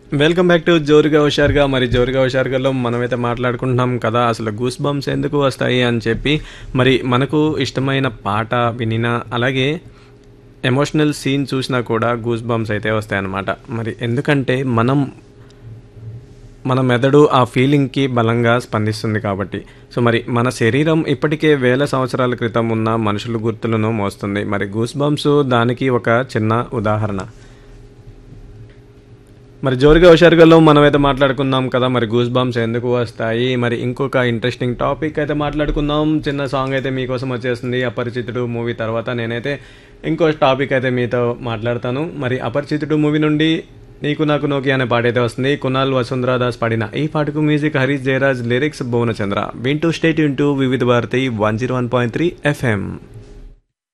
welcome back to జోరుగా హుషారుగా మరి జోరుగా హుషారుగాలో మనమైతే మాట్లాడుకుంటున్నాం కదా అసలు గూస్ బంప్స్ ఎందుకు వస్తాయి అని చెప్పి మరి మనకు ఇష్టమైన పాట వినినా అలాగే ఎమోషనల్ సీన్ చూసినా కూడా గూస్ బంప్స్ అయితే వస్తాయన్నమాట మరి ఎందుకంటే మనం మన మెదడు ఆ ఫీలింగ్కి బలంగా స్పందిస్తుంది కాబట్టి సో మరి మన శరీరం ఇప్పటికే వేల సంవత్సరాల క్రితం ఉన్న మనుషుల గుర్తులను మోస్తుంది మరి గూస్ బంప్స్ దానికి ఒక చిన్న ఉదాహరణ మరి జోరుగా హుషారుగాలో మనమైతే మాట్లాడుకుందాం కదా మరి గూస్ బాంబ్స్ ఎందుకు వస్తాయి మరి ఇంకొక ఇంట్రెస్టింగ్ టాపిక్ అయితే మాట్లాడుకుందాం చిన్న సాంగ్ అయితే మీకోసం వచ్చేస్తుంది అపరిచితుడు మూవీ తర్వాత నేనైతే ఇంకో టాపిక్ అయితే మీతో మాట్లాడతాను మరి అపరిచితుడు మూవీ నుండి నీకు నాకు నోకి అనే పాట అయితే వస్తుంది కునాల్ వసుంధరా దాస్ పాడిన ఈ పాటకు మ్యూజిక్ హరీష్ జయరాజ్ లిరిక్స్ భువనచంద్ర వింటూ state into Vividh Bharati one zero one point three FM